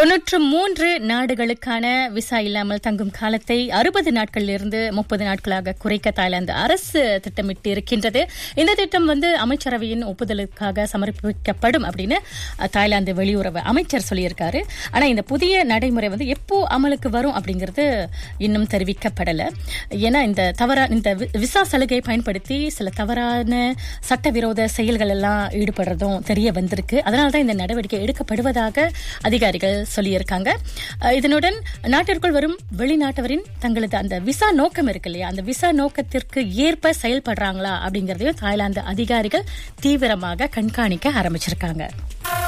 தொன்னூற்று மூன்று நாடுகளுக்கான விசா இல்லாமல் தங்கும் காலத்தை அறுபது நாட்களிலிருந்து முப்பது நாட்களாக குறைக்க தாய்லாந்து அரசு திட்டமிட்டு இருக்கின்றது இந்த திட்டம் வந்து அமைச்சரவையின் ஒப்புதலுக்காக சமர்ப்பிக்கப்படும் அப்படின்னு அஹ், தாய்லாந்து வெளியுறவு அமைச்சர் சொல்லியிருக்காரு ஆனா இந்த புதிய நடைமுறை வந்து எப்போ அமலுக்கு வரும் அப்படிங்கிறது இன்னும் தெரிவிக்கப்படல ஏன்னா இந்த தவறா இந்த வி- விசா சலுகையை பயன்படுத்தி சில தவறான சட்டவிரோத செயல்கள் எல்லாம் ஈடுபடுறதும் தெரிய வந்திருக்கு அதனால தான் இந்த நடவடிக்கை எடுக்கப்படுவதாக அதிகாரிகள் சொல்லியிருக்காங்க அஹ், இதனுடன் நாட்டிற்குள் வரும் வெளிநாட்டவரின் தங்களது அந்த விசா நோக்கம் இருக்கு இல்லையா அந்த விசா நோக்கத்திற்கு ஏற்ப செயல்படுறாங்களா அப்படிங்கறதையும் தாய்லாந்து அதிகாரிகள் தீவிரமாக கண்காணிக்க ஆரம்பிச்சிருக்காங்க